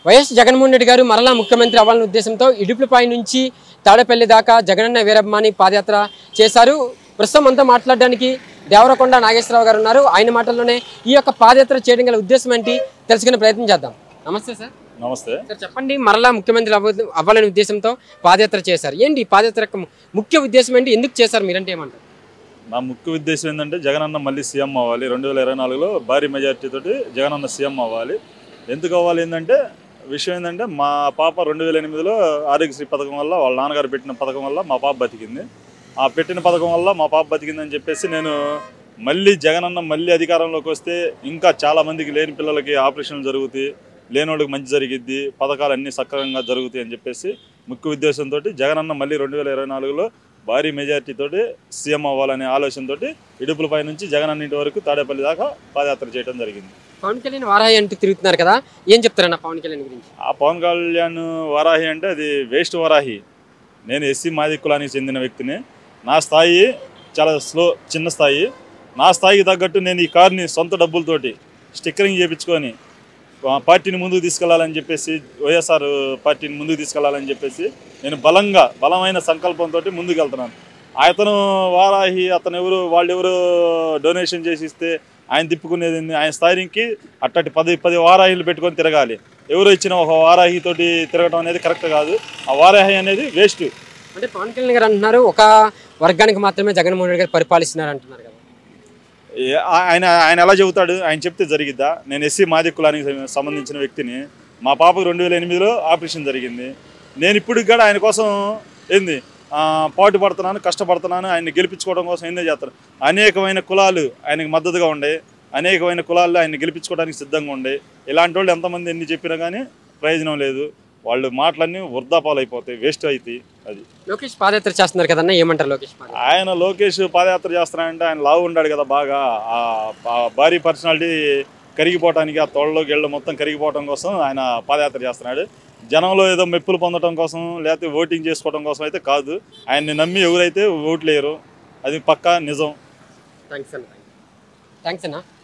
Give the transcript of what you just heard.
YS Jaganmohan Reddy గారు మరలా ముఖ్యమంత్రి అవ్వాలనే ఉద్దేశంతో ఇడుపులపై నుంచి తాడపల్లి దాకా జగనన్న వీరబ్బాని పాదయాత్ర చేశారు ప్రస్తుతం అంతా మాట్లాడడానికి దేవరకొండ నాగేశ్వరరావు గారు ఉన్నారు ఆయన మాటల్లోనే ఈ యొక్క పాదయాత్ర చేయడం గల ఉద్దేశం ఏంటి తెలుసుకునే ప్రయత్నం చేద్దాం నమస్తే సార్ నమస్తే సార్ చెప్పండి మరలా ముఖ్యమంత్రి అవ్వ అవ్వాలనే ఉద్దేశంతో పాదయాత్ర చేశారు ఏంటి ఈ పాదయాత్ర యొక్క ముఖ్య ఉద్దేశం ఏంటి ఎందుకు చేశారు మీరంటే ఏమంటారు నా ముఖ్య ఉద్దేశం ఏంటంటే జగనన్న మళ్ళీ సీఎం అవ్వాలి రెండు వేల ఇరవై నాలుగులో భారీ మెజార్టీ తోటి జగనన్న సీఎం అవ్వాలి ఎందుకు అవ్వాలి ఏంటంటే విషయం ఏంటంటే మా పాప రెండు వేల ఎనిమిదిలో ఆరోగ్యశ్రీ పథకం వల్ల వాళ్ళ నాన్నగారు పెట్టిన పథకం వల్ల మా పాప బతికింది ఆ పెట్టిన పథకం వల్ల మా పాప బతికిందని చెప్పేసి నేను మళ్ళీ జగనన్న మళ్ళీ అధికారంలోకి వస్తే ఇంకా చాలా మందికి లేని పిల్లలకి ఆపరేషన్లు జరుగుతాయి లేని వాళ్ళకి మంచి జరిగిద్ది పథకాలు అన్నీ సక్రమంగా జరుగుతాయి అని చెప్పేసి ముఖ్య ఉద్దేశంతో జగనన్న మళ్ళీ రెండు వేల ఇరవై నాలుగులో భారీ మెజార్టీ తోటి సీఎం అవ్వాలనే ఆలోచనతోటి ఇడుపులపై నుంచి జగన్ ఇంటి వరకు తాడేపల్లి దాకా పాదయాత్ర చేయడం జరిగింది పవన్ కళ్యాణ్ వారాయి అంటూ తిరుగుతున్నారు కదా ఏం చెప్తారన్న పవన్ కళ్యాణ్ గురించి ఆ పవన్ కళ్యాణ్ వరాహి అంటే అది వేస్ట్ వరాహి నేను ఎస్సీ మాది కులానికి చెందిన వ్యక్తిని నా స్థాయి చాలా స్లో చిన్న స్థాయి నా స్థాయికి తగ్గట్టు నేను ఈ కార్ని సొంత డబ్బులతోటి స్టిక్కరింగ్ చేయించుకొని ఆ పార్టీని ముందుకు తీసుకెళ్లాలని చెప్పేసి వైఎస్ఆర్ పార్టీని ముందుకు తీసుకెళ్లాలని చెప్పేసి నేను బలంగా బలమైన సంకల్పంతో ముందుకు వెళ్తున్నాను అతను వారాహి అతను ఎవరు వాళ్ళు ఎవరు డొనేషన్ చేసి ఇస్తే ఆయన తిప్పుకునేది ఏంది? ఆయన స్థాయికి అట్టటి పది పది వారాహిలు పెట్టుకొని తిరగాలి ఎవరు ఇచ్చిన ఒక వారాహి తోటి తిరగడం అనేది కరెక్ట్ కాదు ఆ వారాహి అనేది వేస్ట్ అంటే పవన్ కళ్యాణ్ గారు అంటున్నారు ఒక వర్గానికి మాత్రమే జగన్మోహన్ రెడ్డి గారు పరిపాలిస్తున్నారు అంటున్నారు కదా ఏ- ఆ- ఆయన ఆయన ఎలా చెబుతాడు ఆయన చెప్తే జరిగిద్దా నేను ఎస్సీ మాది కులానికి సంబంధించిన వ్యక్తిని మా పాపకు రెండు వేల ఎనిమిదిలో ఆపరేషన్ జరిగింది నేను ఇప్పటికి కూడా ఆయన కోసం ఏంది ఆ, పాటు పడుతున్నాను కష్టపడుతున్నాను ఆయన్ని గెలిపించుకోవడం కోసం ఏందో చేస్తాను అనేకమైన కులాలు ఆయనకు మద్దతుగా ఉండే అనేకమైన కులాల్లో ఆయన గెలిపించుకోవడానికి సిద్ధంగా ఉండే ఇలాంటి వాళ్ళు ఎంతమంది ఎన్ని చెప్పినా కానీ ప్రయోజనం లేదు వాళ్ళు మాటలన్నీ వృద్ధాపాలు అయిపోతాయి వేస్ట్ అవుతాయి అది లోకేష్ పాదయాత్ర చేస్తున్నారు కదన్న ఏమంటారు లోకేష్ పాదయాత్ర ఆయన లోకేష్ పాదయాత్ర చేస్తున్నాడంటే ఆయన లావు ఉన్నాడు కదా బాగా ఆ ఆ భారీ పర్సనాలిటీ కరిగిపోవటానికి ఆ తోళ్ళలో గిళ్ళు మొత్తం కరిగిపోవడం కోసం ఆయన పాదయాత్ర చేస్తున్నాడు జనంలో ఏదో మెప్పులు పొందడం కోసం లేకపోతే ఓటింగ్ చేసుకోవడం కోసం అయితే కాదు ఆయన్ని నమ్మి ఎవరైతే ఓట్లు వేయరు అది పక్కా నిజం థ్యాంక్స్ అన్న థ్యాంక్స్ అన్న